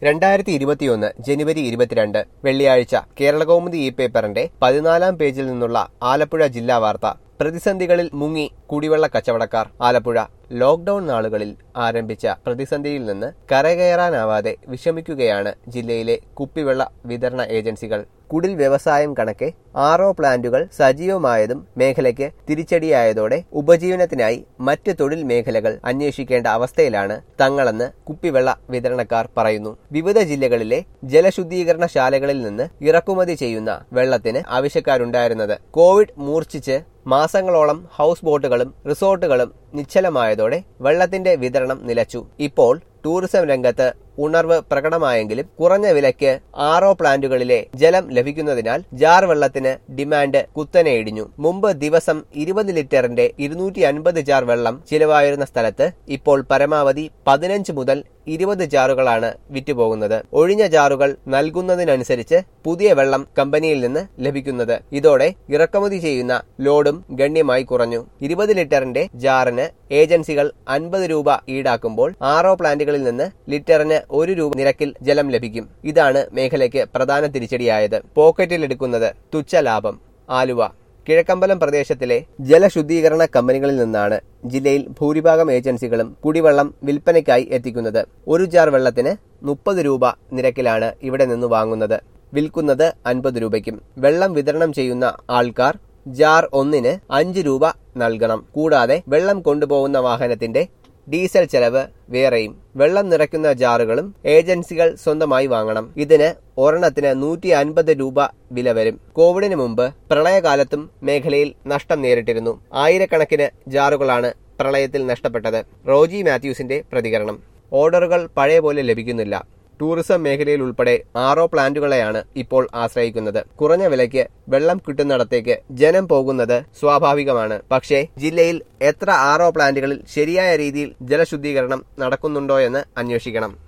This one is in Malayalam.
രണ്ടായിരത്തി ഇരുപത്തിയൊന്ന് ജനുവരി ഇരുപത്തിരണ്ട് വെള്ളിയാഴ്ച കേരളകൗമുദി ഇ പേപ്പറിന്റെ പതിനാലാം പേജിൽ നിന്നുള്ള ആലപ്പുഴ ജില്ലാ വാർത്ത പ്രതിസന്ധികളിൽ മുങ്ങി കുടിവെള്ള കച്ചവടക്കാർ ആലപ്പുഴ ലോക്ഡൌൺ നാളുകളിൽ ആരംഭിച്ച പ്രതിസന്ധിയിൽ നിന്ന് കരകയറാനാവാതെ വിഷമിക്കുകയാണ് ജില്ലയിലെ കുപ്പിവെള്ള വിതരണ ഏജൻസികൾ കുടിൽ വ്യവസായം കണക്കെ ആറോ പ്ലാന്റുകൾ സജീവമായതും മേഖലയ്ക്ക് തിരിച്ചടിയായതോടെ ഉപജീവനത്തിനായി മറ്റ് തൊഴിൽ മേഖലകൾ അന്വേഷിക്കേണ്ട അവസ്ഥയിലാണ് തങ്ങളെന്ന് കുപ്പിവെള്ള വിതരണക്കാർ പറയുന്നു വിവിധ ജില്ലകളിലെ ജലശുദ്ധീകരണ ശാലകളിൽ നിന്ന് ഇറക്കുമതി ചെയ്യുന്ന വെള്ളത്തിന് ആവശ്യക്കാരുണ്ടായിരുന്നത് കോവിഡ് മൂർച്ഛിച്ച് മാസങ്ങളോളം ഹൗസ് ബോട്ടുകളും റിസോർട്ടുകളും നിശ്ചലമായതോടെ വെള്ളത്തിന്റെ വിതരണം നിലച്ചു ഇപ്പോൾ ടൂറിസം രംഗത്ത് ഉണർവ് പ്രകടമായെങ്കിലും കുറഞ്ഞ വിലയ്ക്ക് ആറോ പ്ലാന്റുകളിലെ ജലം ലഭിക്കുന്നതിനാൽ ജാർ വെള്ളത്തിന് ഡിമാൻഡ് കുത്തനെ ഇടിഞ്ഞു മുമ്പ് ദിവസം ഇരുപത് ലിറ്ററിന്റെ ഇരുന്നൂറ്റി അൻപത് ജാർ വെള്ളം ചിലവായിരുന്ന സ്ഥലത്ത് ഇപ്പോൾ പരമാവധി പതിനഞ്ച് മുതൽ ഇരുപത് ജാറുകളാണ് വിറ്റുപോകുന്നത് ഒഴിഞ്ഞ ജാറുകൾ നൽകുന്നതിനനുസരിച്ച് പുതിയ വെള്ളം കമ്പനിയിൽ നിന്ന് ലഭിക്കുന്നത് ഇതോടെ ഇറക്കുമതി ചെയ്യുന്ന ലോഡും ഗണ്യമായി കുറഞ്ഞു ഇരുപത് ലിറ്ററിന്റെ ജാറിന് ഏജൻസികൾ അൻപത് രൂപ ഈടാക്കുമ്പോൾ ആറോ പ്ലാന്റുകളിൽ നിന്ന് ലിറ്ററിന് ഒരു രൂപ നിരക്കിൽ ജലം ലഭിക്കും ഇതാണ് മേഖലയ്ക്ക് പ്രധാന തിരിച്ചടിയായത് പോക്കറ്റിലെടുക്കുന്നത് തുച്ഛ ലാഭം ആലുവ കിഴക്കമ്പലം പ്രദേശത്തിലെ ജലശുദ്ധീകരണ കമ്പനികളിൽ നിന്നാണ് ജില്ലയിൽ ഭൂരിഭാഗം ഏജൻസികളും കുടിവെള്ളം വിൽപ്പനയ്ക്കായി എത്തിക്കുന്നത് ഒരു ജാർ വെള്ളത്തിന് മുപ്പത് രൂപ നിരക്കിലാണ് ഇവിടെ നിന്ന് വാങ്ങുന്നത് വിൽക്കുന്നത് അൻപത് രൂപയ്ക്കും വെള്ളം വിതരണം ചെയ്യുന്ന ആൾക്കാർ ജാർ ഒന്നിന് അഞ്ച് രൂപ നൽകണം കൂടാതെ വെള്ളം കൊണ്ടുപോകുന്ന വാഹനത്തിന്റെ ഡീസൽ ചെലവ് വേറെയും വെള്ളം നിറയ്ക്കുന്ന ജാറുകളും ഏജൻസികൾ സ്വന്തമായി വാങ്ങണം ഇതിന് ഒരെണ്ണത്തിന് നൂറ്റി അൻപത് രൂപ വില വരും കോവിഡിന് മുമ്പ് പ്രളയകാലത്തും മേഖലയിൽ നഷ്ടം നേരിട്ടിരുന്നു ആയിരക്കണക്കിന് ജാറുകളാണ് പ്രളയത്തിൽ നഷ്ടപ്പെട്ടത് റോജി മാത്യൂസിന്റെ പ്രതികരണം ഓർഡറുകൾ പഴയ പോലെ ലഭിക്കുന്നില്ല ടൂറിസം മേഖലയിൽ ഉൾപ്പെടെ ആറോ പ്ലാന്റുകളെയാണ് ഇപ്പോൾ ആശ്രയിക്കുന്നത് കുറഞ്ഞ വിലയ്ക്ക് വെള്ളം കിട്ടുന്നിടത്തേക്ക് ജനം പോകുന്നത് സ്വാഭാവികമാണ് പക്ഷേ ജില്ലയിൽ എത്ര ആറോ പ്ലാന്റുകളിൽ ശരിയായ രീതിയിൽ ജലശുദ്ധീകരണം നടക്കുന്നുണ്ടോ എന്ന് അന്വേഷിക്കണം